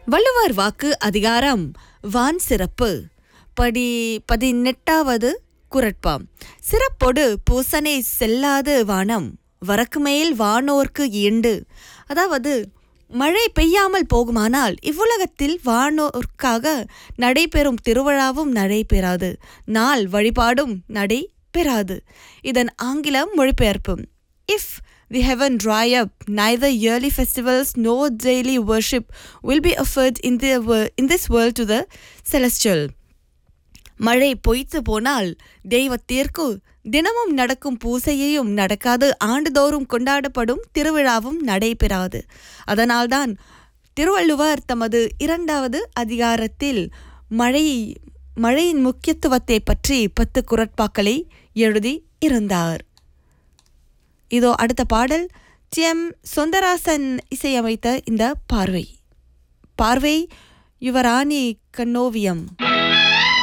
வள்ளுவர் வாக்கு அதிகாரம் வான் சிறப்பு படி பதினெட்டாவது குரட்பாம் சிறப்பொடு பூசனை செல்லாது வானம் வரக்கு மேல் வானோர்க்கு ஈண்டு அதாவது மழை பெய்யாமல் போகுமானால் இவ்வுலகத்தில் வானோர்க்காக நடைபெறும் திருவிழாவும் நடைபெறாது நாள் வழிபாடும் நடைபெறாது இதன் ஆங்கிலம் மொழிபெயர்ப்பும் if the heaven dry up, neither yearly festivals nor daily worship will be offered in, the, wor- in this world to the celestial. மழை பொய்த்து போனால் தெய்வத்திற்கு தினமும் நடக்கும் பூசையையும் நடக்காது ஆண்டுதோறும் கொண்டாடப்படும் திருவிழாவும் நடைபெறாது அதனால்தான் திருவள்ளுவர் தமது இரண்டாவது அதிகாரத்தில் மழை மழையின் முக்கியத்துவத்தை பற்றி பத்து குரட்பாக்களை எழுதி இருந்தார் இதோ அடுத்த பாடல் டி எம் சொந்தராசன் இசையமைத்த இந்த பார்வை பார்வை யுவராணி கண்ணோவியம்